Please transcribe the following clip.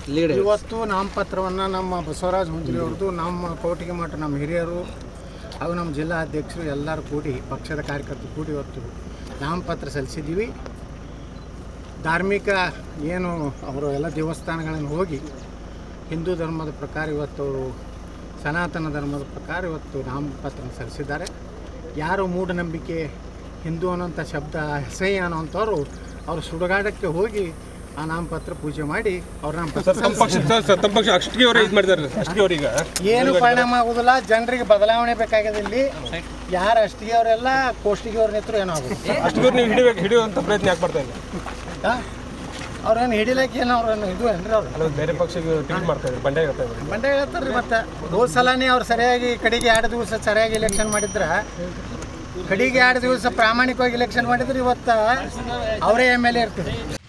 lead ಇವತ್ತು ನಾಮಪತ್ರವನ್ನು ನಮ್ಮ ಬಸವರಾಜ ಹುಂಜಲಿ ಅವ್ರದ್ದು ನಮ್ಮ ಕೋಟಿಗೆ ಮಠ ನಮ್ಮ ಹಿರಿಯರು ಹಾಗೂ ನಮ್ಮ ಜಿಲ್ಲಾ ಅಧ್ಯಕ್ಷರು ಎಲ್ಲರೂ ಕೂಡಿ ಪಕ್ಷದ ಕಾರ್ಯಕರ್ತರು ಕೂಡಿ ಇವತ್ತು ನಾಮಪತ್ರ ಸಲ್ಲಿಸಿದ್ದೀವಿ ಧಾರ್ಮಿಕ ಏನು ಅವರು ಎಲ್ಲ ದೇವಸ್ಥಾನಗಳನ್ನು ಹೋಗಿ ಹಿಂದೂ ಧರ್ಮದ ಪ್ರಕಾರ ಇವತ್ತು ಅವರು ಸನಾತನ ಧರ್ಮದ ಪ್ರಕಾರ ಇವತ್ತು ನಾಮಪತ್ರ ಸಲ್ಲಿಸಿದ್ದಾರೆ ಯಾರು ಮೂಢನಂಬಿಕೆ ಹಿಂದೂ ಅನ್ನೋಂಥ ಶಬ್ದ ಅಸಹ್ಯ ಅನ್ನೋಂಥವ್ರು ಅವರು ಸುಡುಗಾಡಕ್ಕೆ ಹೋಗಿ ಆ ನಾಮಪತ್ರ ಪೂಜೆ ಮಾಡಿ ಅವ್ರ ನಾಮಪತ್ರ ತಮ್ಮ ಪಕ್ಷ ಸರ್ ಸರ್ ತಮ್ಮ ಪಕ್ಷ ಅಷ್ಟಿಗೆ ಅವ್ರು ಇದು ಮಾಡಿದ್ದಾರೆ ಅಷ್ಟಿಗೆ ಅವ್ರೀಗ ಏನು ಪರಿಣಾಮ ಆಗುದಿಲ್ಲ ಜನರಿಗೆ ಬದಲಾವಣೆ ಬೇಕಾಗಿದೆ ಇಲ್ಲಿ ಯಾರು ಅಷ್ಟಿಗೆ ಅವರೆಲ್ಲ ಕೋಷ್ಟಿಗೆ ಅವ್ರ ನಿಂತರು ಏನೋ ಆಗುದು ಅಷ್ಟಿಗೆ ಅವ್ರು ನೀವು ಹಿಡಿಬೇಕು ಹಿಡಿಯುವಂಥ ಪ್ರಯತ್ನ ಯಾಕೆ ಮಾಡ್ತಾ ಇಲ್ಲ ಅವ್ರೇನು ಹಿಡಿಲಕ್ಕೆ ಏನು ಅವ್ರನ್ನ ಇದು ಏನ್ರಿ ಅವ್ರು ಅಲ್ಲ ಬೇರೆ ಪಕ್ಷಕ್ಕೆ ಟಿಕೆಟ್ ಮಾಡ್ತಾ ಇದ್ದಾರೆ ಬಂಡೆ ಹೇಳ್ತಾ ಇದ್ದಾರೆ ಬಂಡೆ ಹೇಳ್ತಾರ್ರಿ ಮತ್ತೆ ಹೋದ ಸಲನೇ ಅವ್ರು ಸರಿಯಾಗಿ ಕಡೆಗೆ ಎರಡು ದಿವಸ ಸರಿಯಾಗಿ ಇಲೆಕ್ಷನ್ ಮಾಡಿದ್ರ ಕಡೆಗೆ ಎರಡು ದಿವಸ ಪ್ರಾಮಾಣಿಕವಾಗಿ ಇಲೆಕ್ಷನ್ ಮಾಡಿದ್ರೆ ಇವತ್ತು ಅವರೇ ಎಮ್ ಎಲ್ ಎ ಇರ್ತಾರೆ